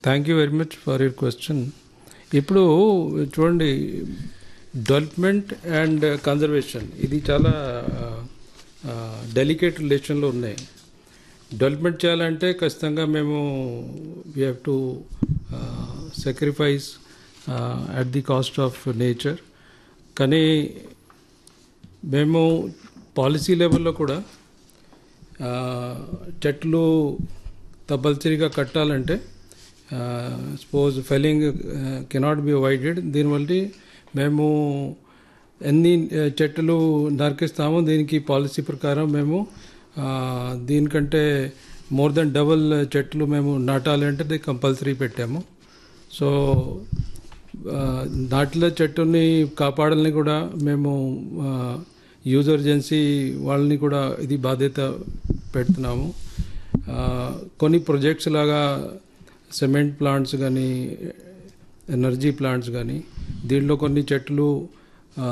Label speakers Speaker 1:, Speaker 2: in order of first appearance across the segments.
Speaker 1: Thank you very much for your question ఇప్పుడు చూడండి development and conservation ఇది చాలా డెలికేట్ రిలేషన్లో ఉన్నాయి డెవలప్మెంట్ చేయాలంటే ఖచ్చితంగా మేము we have to sacrifice at the cost of nature కానీ మేము పాలసీ లెవెల్లో కూడా ఆ, చెట్లు కంపల్సరీగా కట్టాలంటే suppose felling cannot be avoided దీనివల్ల మేము ఎన్ని ఆ, చెట్లు నరికిస్తామో దీనికి పాలసీ ప్రకారం మేము ఆ, దీనికంటే మోర్ దెన్ డబల్ చెట్లు మేము నాటాలి అంటే అది కంపల్సరీ పెట్టాము సో ఆ, నాటిన చెట్టుని కాపాడాలని కూడా మేము యూజర్ ఏజెన్సీ వాళ్ళని కూడా ఇది బాధ్యత పెడుతున్నాము ఆ, కొన్ని ప్రాజెక్ట్స్ లాగా సిమెంట్ ప్లాంట్స్ కానీ ఎనర్జీ ప్లాంట్స్ కానీ దీంట్లో కొన్ని చెట్లు ఆ,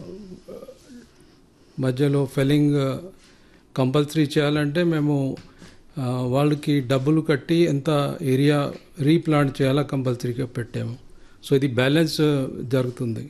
Speaker 1: మధ్యలో ఫెలింగ్ కంపల్సరీ చేయాలంటే మేము ఆ, వాళ్ళకి డబ్బులు కట్టి ఎంత ఏరియా రీప్లాంట్ చేయాలా కంపల్సరీగా పెట్టాము సో ఇది బ్యాలెన్స్ జరుగుతుంది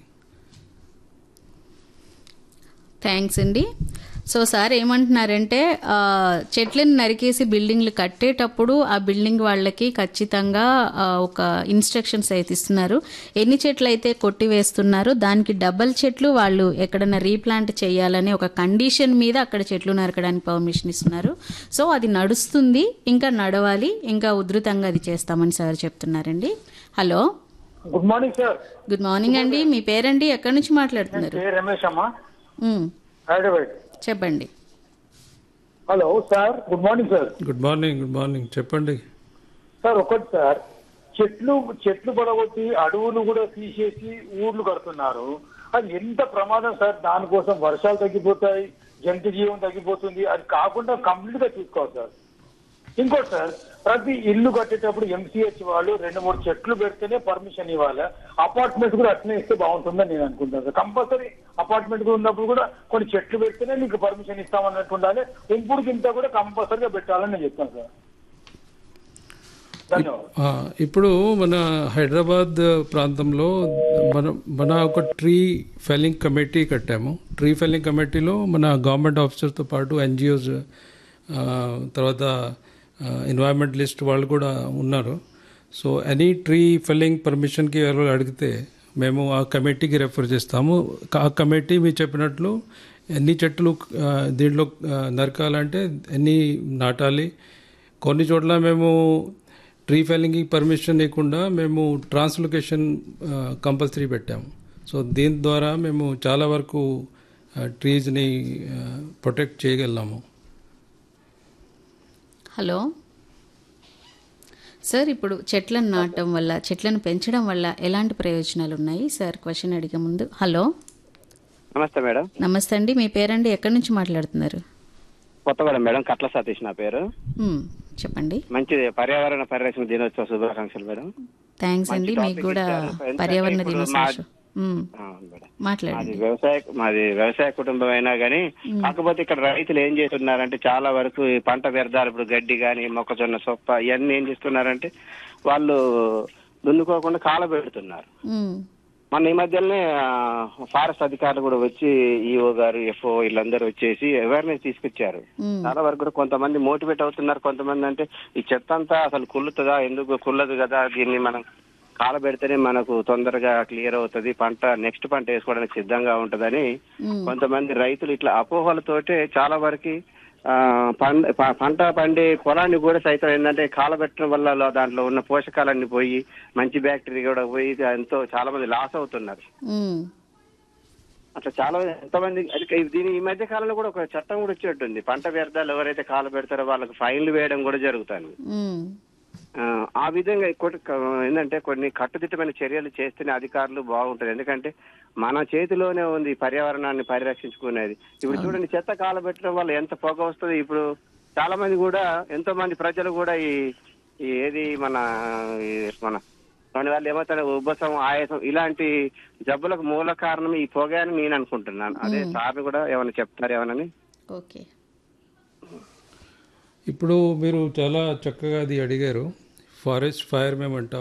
Speaker 2: థ్యాంక్స్ అండి సో సార్ ఏమంటున్నారంటే ఆ, చెట్లను నరికేసి బిల్డింగ్లు కట్టేటప్పుడు ఆ బిల్డింగ్ వాళ్ళకి ఖచ్చితంగా ఆ, ఒక ఇన్స్ట్రక్షన్స్ అయితే ఇస్తున్నారు ఎన్ని చెట్లు అయితే కొట్టివేస్తున్నారో దానికి డబల్ చెట్లు వాళ్ళు ఎక్కడన్నా రీప్లాంట్ చేయాలని ఒక కండిషన్ మీద అక్కడ చెట్లు నరకడానికి పర్మిషన్ ఇస్తున్నారు సో అది నడుస్తుంది ఇంకా నడవాలి ఇంకా ఉధృతంగా అది చేస్తామని సార్ చెప్తున్నారండి hello
Speaker 3: good morning sir
Speaker 2: good morning అండి మీ పేరండి ఎక్కడి నుంచి మాట్లాడుతున్నారు
Speaker 3: కే రమేష్ అమ్మా
Speaker 2: ఉమ్,
Speaker 3: హైదరాబాద్
Speaker 2: చెప్పండి
Speaker 3: hello sir good morning sir
Speaker 1: good morning good morning చెప్పండి
Speaker 3: సార్ ఒకటి సార్ చెట్లు చెట్లు పడగొట్టి అడవులు కూడా తీసేసి ఊర్లు కడుతున్నారు అది ఎంత ప్రమాదం సార్ దానికోసం వర్షాలు తగ్గిపోతాయి జంతు జీవం తగ్గిపోతుంది అది కాకుండా కంప్లీట్ గా చూసుకోవాలి సార్ ఇంకోటి సార్ ప్రతి ఇల్లు కట్టేటప్పుడు ఎంసీహెచ్ వాళ్ళు రెండు మూడు చెట్లు పెడితేనే పర్మిషన్ ఇవ్వాలి అపార్ట్మెంట్ కూడా అట్లనే ఇస్తే బాగుంటుందని నేను అనుకుంటాను సార్ కంపల్సరీ అపార్ట్మెంట్ ఉన్నప్పుడు కూడా కొన్ని చెట్లు పెడితేనే మీకు పర్మిషన్ ఇస్తామన్నట్టు ఉండాలి ఇంపుడు కింద కూడా కంపల్సరీగా పెట్టాలని నేను చెప్తాను సార్ ధన్యవాదాలు
Speaker 1: ఆ, ఇప్పుడు మన హైదరాబాద్ ప్రాంతంలో మన మన ఒక ట్రీ ఫెల్లింగ్ కమిటీ కట్టాము ట్రీ ఫెల్లింగ్ కమిటీలో మన గవర్నమెంట్ ఆఫీసర్తో పాటు ఎన్జిఓస్ తర్వాత ఎన్వైరన్మెంటలిస్ట్ వాళ్ళు కూడా ఉన్నారు సో ఎనీ ట్రీ ఫెల్లింగ్ పర్మిషన్కి ఎవరు అడిగితే మేము ఆ కమిటీకి రెఫర్ చేస్తాము ఆ కమిటీ మీరు చెప్పినట్లు ఎన్ని చెట్లు ఆ, దీంట్లో ఆ, నరకాలంటే ఎన్ని నాటాలి కొన్ని చోట్ల మేము ట్రీ ఫెల్లింగ్కి పర్మిషన్ లేకుండా మేము ట్రాన్స్లొకేషన్ కంపల్సరీ పెట్టాము సో దీని ద్వారా మేము చాలా వరకు ట్రీస్ని ప్రొటెక్ట్ చేయగలిగాము
Speaker 2: హలో సార్ ఇప్పుడు చెట్లను నాటడం వల్ల చెట్లను పెంచడం వల్ల ఎలాంటి ప్రయోజనాలు ఉన్నాయి సార్ క్వశ్చన్ అడిగే ముందు హలో
Speaker 4: నమస్తే మేడం
Speaker 2: నమస్తే అండి మీ పేరండి ఎక్కడి నుంచి మాట్లాడుతున్నారు
Speaker 4: కొత్తగూడెం మేడం కట్ల సతీష్ నా పేరు
Speaker 2: మ్, చెప్పండి
Speaker 4: మంచిది పర్యావరణ పరిరక్షణ దినోత్సవ శుభాకాంక్షలు మేడం
Speaker 2: థ్యాంక్స్
Speaker 4: మంచి
Speaker 2: అండి మీకు
Speaker 4: topic
Speaker 2: కూడా
Speaker 4: ఇచ్చారు. ఎందుకంటే
Speaker 2: పర్యావరణ
Speaker 4: ఇప్పుడు
Speaker 2: దినోత్సవం మ్,
Speaker 4: ఆ, మేడం. మాది
Speaker 2: మాట్లాడండి
Speaker 4: వ్యవసాయ మాది వ్యవసాయ కుటుంబం అయినా గానీ కాకపోతే ఇక్కడ రైతులు ఏం చేస్తున్నారంటే చాలా వరకు ఈ పంట వ్యర్థాలు ఇప్పుడు గడ్డి గాని మొక్కజొన్న సొప్ప ఇవన్నీ ఏం చేస్తున్నారంటే వాళ్ళు దున్నుకోకుండా కాల పెడుతున్నారు
Speaker 2: మ్,
Speaker 4: మొన్న ఈ మధ్యలోనే ఫారెస్ట్ అధికారులు కూడా వచ్చి ఈఓ గారు ఎఫ్ఓ వీళ్ళందరూ వచ్చేసి అవేర్నెస్ తీసుకొచ్చారు
Speaker 2: మ్,
Speaker 4: చాలా వరకు కూడా కొంతమంది మోటివేట్ అవుతున్నారు కొంతమంది అంటే ఈ చెత్త అంతా అసలు కుళ్ళుతుందా ఎందుకు కుల్లదు కదా దీన్ని మనం కాలబెడితేనే మనకు తొందరగా క్లియర్ అవుతుంది పంట నెక్స్ట్ పంట వేసుకోవడానికి సిద్ధంగా ఉంటదని
Speaker 2: మ్,
Speaker 4: కొంతమంది రైతులు ఇట్లా అపోహలతోటే చాలా వరకు ఆ, పంట ప- పంట పండే పొలాన్ని కూడా సైతం ఏంటంటే కాలబెట్టడం వల్ల లో- దాంట్లో ఉన్న పోషకాలన్నీ పోయి మంచి బ్యాక్టీరియా కూడా పోయి ఎంతో చాలా మంది లాస్ అవుతున్నారు
Speaker 2: మ్,
Speaker 4: అట్లా చాలా మంది ఎంతమంది అది దీని ఈ మధ్య కాలంలో కూడా ఒక చట్టం కూడా వచ్చేటుంది పంట వ్యర్థాలు ఎవరైతే కాలు పెడతారో వాళ్ళకి ఫైన్లు వేయడం కూడా జరుగుతుంది
Speaker 2: మ్,
Speaker 4: ఆ, ఆ విధంగా ఇంకోటి క- ఏంటంటే కొన్ని కట్టుదిట్టమైన చర్యలు చేస్తేనే అధికారులు బాగుంటది ఎందుకంటే మన చేతిలోనే ఉంది ఈ పర్యావరణాన్ని పరిరక్షించుకునేది ఇప్పుడు చూడండి చెత్త కాలబెట్టడం వల్ల ఎంత పొగ వస్తుంది ఇప్పుడు చాలా మంది కూడా ఎంతో మంది ప్రజలు కూడా ఈ ఈ ఏది మన ఈ మన దాని వల్ల ఏమవుతారు ఉబ్బసం ఆయాసం ఇలాంటి జబ్బులకు మూల కారణం ఈ పొగ అని నేను అనుకుంటున్నాను అదే సార్ కూడా ఏమైనా చెప్తారు ఏమనని
Speaker 2: ఓకే
Speaker 1: ఇప్పుడు మీరు చాలా చక్కగా అది అడిగారు ఫారెస్ట్ ఫైర్ మేము అంటాం